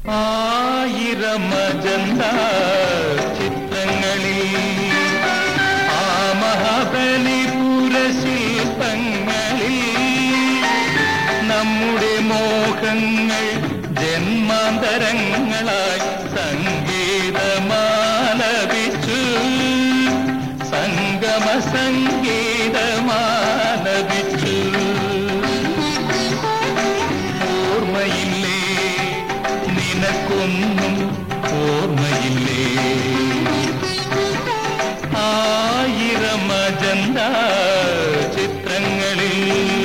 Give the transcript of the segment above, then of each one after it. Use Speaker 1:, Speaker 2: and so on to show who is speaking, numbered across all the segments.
Speaker 1: ആയിരമജന്ത ചിത്രങ്ങളിൽ ആ മഹാബലിപുര ശില്പങ്ങളിൽ നമ്മുടെ മോഹങ്ങൾ ജന്മാന്തരങ്ങളായി സംഗീതമാലപിച്ചു സംഗമ സംഗീതമാലപിച്ചു ഓർമ്മയില്ലേ നിനക്കൊന്നും ഓർമ്മയില്ലേ ആയിരം അജന്ത ചിത്രങ്ങളിൽ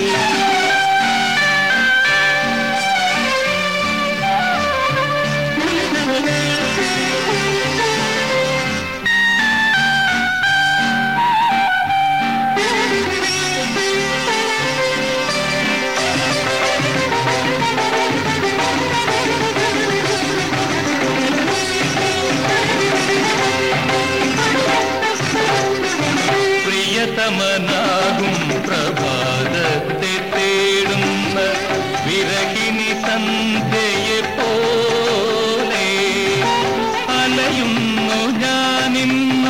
Speaker 1: പ്രിയതമനാകും പ്രഭാതത്തെ തേടുന്ന വിരഹിണി സന്ധ്യയെ പോലെ അലയുന്നു ഞാനിന്നു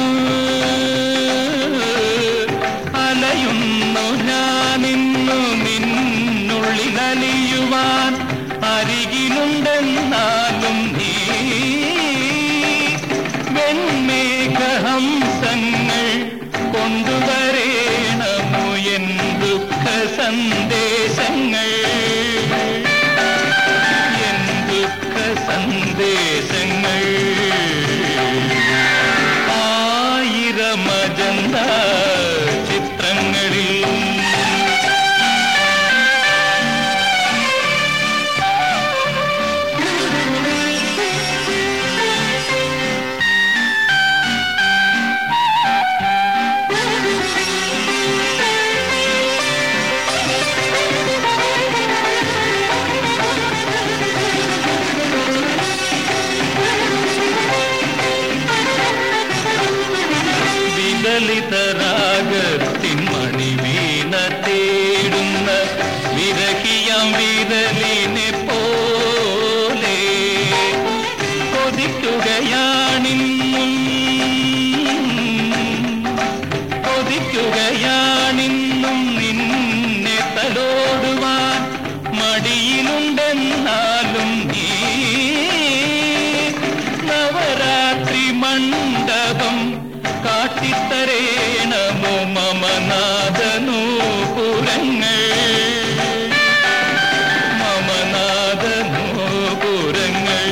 Speaker 1: അലയുന്നു ഞാനിന്നു നിന്നുള്ളിൽ അലിയുവാൻ അരികിലുണ്ടെന്നാലും നീ വെൺമേഘഹംസങ്ങൾ കൊണ്ടുവരേണമു എൻ ദുഃഖ സന്ദേശങ്ങൾ എൻ ദുഃഖ സന്ദേശങ്ങൾ ആയിരമജന്ത ചിത്രങ്ങളിൽ വിദലിതരാഗത്തിൻ മണിവീണ തേടുന്ന വിരഹിയാം വിരലിനെ പോലെ കൊതിക്കുകയാണിന്നും കൊതിക്കുകയാണിന്നും നിന്നെ തലോടുവാൻ മടിയിലുണ്ടെന്നാലും നീ നവരാത്രി മണ്ഡപം കാട്ടിത്തരേണമോ മമനാഥനൂപുരങ്ങൾ മമനാഥനൂപുരങ്ങൾ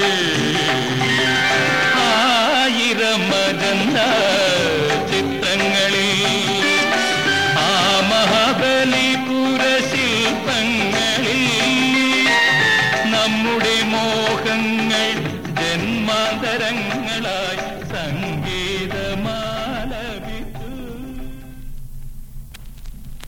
Speaker 1: ആയിരമജന്ത ചിത്രങ്ങളിൽ ആ മഹാബലിപുര ശില്പങ്ങളിൽ നമ്മുടെ മോഹങ്ങൾ ജന്മാന്തരങ്ങളായി സംഗീത